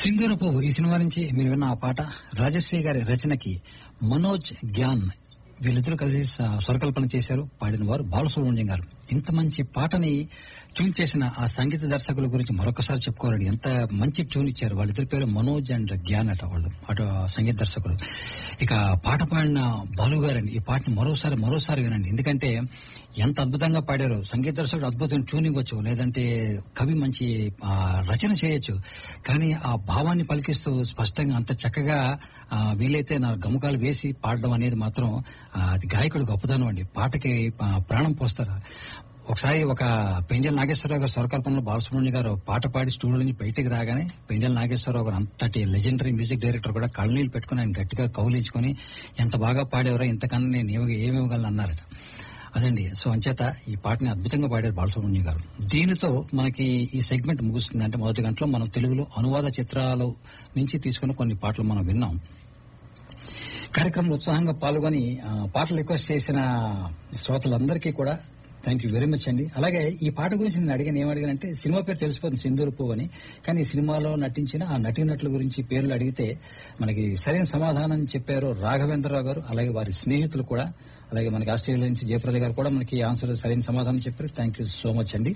సింధూర పువ్వు ఈ సినిమా నుంచి మీరు విన్న ఆ పాట రాజశ్రీ గారి రచనకి మనోజ్ జ్ఞాన్ వీళ్ళిద్దరూ కలిసి స- స్వరకల్పన చేశారు పాడిన వారు బాలసుబ్రహ్మణ్యం గారు ఇంత మంచి పాటని ట్యూన్ చేసిన ఆ సంగీత దర్శకుల గురించి మరొకసారి చెప్పుకోవాలండి ఎంత మంచి ట్యూన్ ఇచ్చారు వాళ్ళిద్దరి పేరు మనోజ్ అండ్ జ్ఞాన్ అట వాళ్ళు అటు సంగీత దర్శకులు ఇక పాట పాడిన బాలు గారండి ఈ పాటను మరోసారి మరోసారి వినండి ఎందుకంటే ఎంత అద్భుతంగా పాడారో సంగీత దర్శకుడు అద్భుతమైన ట్యూన్ ఇవ్వచ్చు లేదంటే కవి మంచి ఆ, రచన చేయొచ్చు కానీ ఆ భావాన్ని పలికిస్తూ స్పష్టంగా అంత చక్కగా ఆ, వీలైతే నా గమకాలు వేసి పాడడం అనేది మాత్రం ఆ, అది గాయకుడు గొప్పతనం అండి పాటకి ఆ, ప్రాణం పోస్తారు ఒకసారి ఒక పెంజల్ నాగేశ్వరరావు గారు స్వరకల్పనలో బాలసుబ్రహ్మణ్య గారు పాట పాడి స్టూడియో నుంచి బయటికి రాగానే పెంజల్ నాగేశ్వరరావు గారు అంతటి లెజెండరీ మ్యూజిక్ డైరెక్టర్ కూడా కళ్ళనీళ్ళు పెట్టుకుని ఆయన గట్టిగా కౌలించుకొని ఎంత బాగా పాడేవరో ఇంతకన్నా నేను ఏమి ఏమివ్వగలను అన్నారట అదండి సో అంచేత ఈ పాటని అద్భుతంగా పాడారు బాలసుబ్రహ్మణ్యం గారు దీనితో మనకి ఈ సెగ్మెంట్ ముగుస్తుంది అంటే మొదటి గంటలో మనం తెలుగులో అనువాద చిత్రాలు నుంచి తీసుకున్న కొన్ని పాటలు మనం విన్నాం కార్యక్రమంలో ఉత్సాహంగా పాల్గొని ఆ, పాటలు రిక్వెస్ట్ చేసిన శ్రోతలందరికీ కూడా థ్యాంక్ యూ వెరీ మచ్ అండి అలాగే ఈ పాట గురించి నేను అడిగాను ఏం అడిగానంటే సినిమా పేరు తెలిసిపోతుంది సింధూరు పువ్వు అని కానీ ఈ సినిమాలో నటించిన ఆ నటీనటుల గురించి పేర్లు అడిగితే మనకి సరైన సమాధానం చెప్పారు రాఘవేంద్రరావు గారు అలాగే వారి స్నేహితులు కూడా అలాగే మనకి ఆస్ట్రేలియా నుంచి జయప్రద గారు కూడా మనకి ఆన్సర్ సరైన సమాధానం చెప్పారు థ్యాంక్ యూ సో మచ్ అండి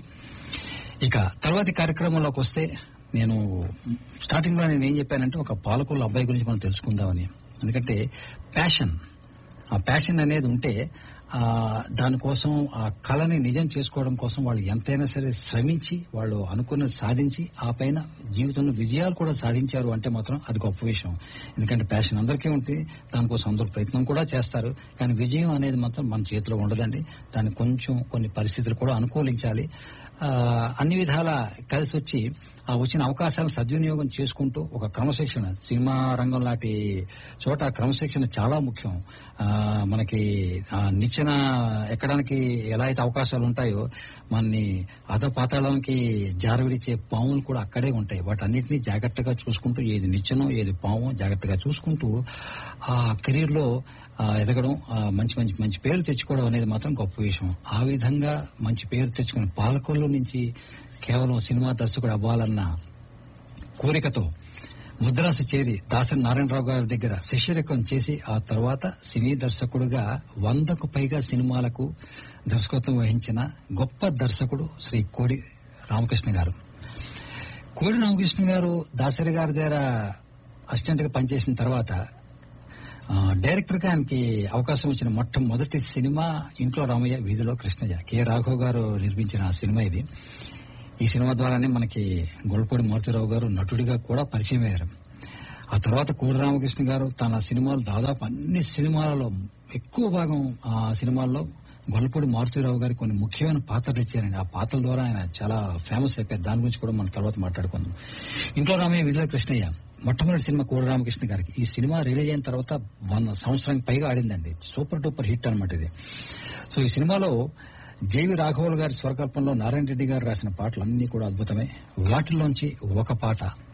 ఇక తర్వాతి కార్యక్రమంలోకి వస్తే నేను స్టార్టింగ్ లో నేను ఏం చెప్పానంటే ఒక పాలకుల అబ్బాయి గురించి మనం తెలుసుకుందామని ఎందుకంటే ప్యాషన్ ఆ ప్యాషన్ అనేది ఉంటే ఆ దానికోసం ఆ కళని నిజం చేసుకోవడం కోసం వాళ్ళు ఎంతైనా సరే శ్రమించి వాళ్ళు అనుకున్నది సాధించి ఆ పైన జీవితంలో విజయాలు కూడా సాధించారు అంటే మాత్రం అది గొప్ప విషయం ఎందుకంటే ప్యాషన్ అందరికీ ఉంటుంది దానికోసం అందరూ ప్రయత్నం కూడా చేస్తారు కానీ విజయం అనేది మాత్రం మన చేతిలో ఉండదండి దాన్ని కొంచెం కొన్ని పరిస్థితులు కూడా అనుకూలించాలి ఆ, అన్ని విధాల కలిసి వచ్చి ఆ వచ్చిన అవకాశాలను సద్వినియోగం చేసుకుంటూ ఒక క్రమశిక్షణ సినిమా రంగం లాంటి చోట క్రమశిక్షణ చాలా ముఖ్యం ఆ, మనకి ఆ, నిచ్చెన ఎక్కడానికి ఎలా అయితే అవకాశాలు ఉంటాయో మనని అధపాతాళంకి జారవిడిచే పాములు కూడా అక్కడే ఉంటాయి వాటన్నిటిని జాగ్రత్తగా చూసుకుంటూ ఏది నిచ్చెనో ఏది పాము జాగ్రత్తగా చూసుకుంటూ ఆ కెరీర్ లో ఆ, ఎదగడం ఆ, మంచి మంచి మంచి పేరు తెచ్చుకోవడం అనేది మాత్రం గొప్ప విషయం ఆ విధంగా మంచి పేరు తెచ్చుకుని పాలకొల్లు నుంచి కేవలం సినిమా దర్శకుడు అవ్వాలన్న కోరికతో ముద్రాసు చేరి దాసరి నారాయణరావు గారి దగ్గర శిష్యరికం చేసి ఆ తర్వాత సినీ దర్శకుడుగా వందకు పైగా సినిమాలకు దర్శకత్వం వహించిన గొప్ప దర్శకుడు శ్రీ కోడి రామకృష్ణ గారు కోడి రామకృష్ణ గారు దాసరి గారి దగ్గర అసిస్టెంట్ గా పనిచేసిన తర్వాత ఆ, డైరెక్టర్ గా ఆయనకి అవకాశం వచ్చిన మొట్టమొదటి సినిమా ఇంట్లో రామయ్య వీధిలో కృష్ణయ్య కె రాఘవ్ గారు నిర్మించిన ఆ సినిమా ఇది ఈ సినిమా ద్వారానే మనకి గొల్పూడి మారుతిరావు గారు నటుడిగా కూడా పరిచయం అయ్యారు ఆ తర్వాత కోడి రామకృష్ణ గారు తన సినిమాలు దాదాపు అన్ని సినిమాలలో ఎక్కువ భాగం ఆ సినిమాల్లో గొల్లపూడి మారుతిరావు గారికి కొన్ని ముఖ్యమైన పాత్రలు ఇచ్చారండి ఆ పాత్రల ద్వారా ఆయన చాలా ఫేమస్ అయిపోయారు దాని గురించి కూడా మనం తర్వాత మాట్లాడుకుందాం ఇంట్లో రామయ్య విజయ కృష్ణయ్య మొట్టమొదటి సినిమా కోడి రామకృష్ణ గారికి ఈ సినిమా రిలీజ్ అయిన తర్వాత వంద సంవత్సరానికి పైగా ఆడిందండి సూపర్ డూపర్ హిట్ అనమాట ఇది సో ఈ సినిమాలో జేవి రాఘవులు గారి స్వరకల్పంలో నారాయణ రెడ్డి గారు రాసిన పాటలు అన్ని కూడా అద్భుతమే వాటిలోంచి ఒక పాట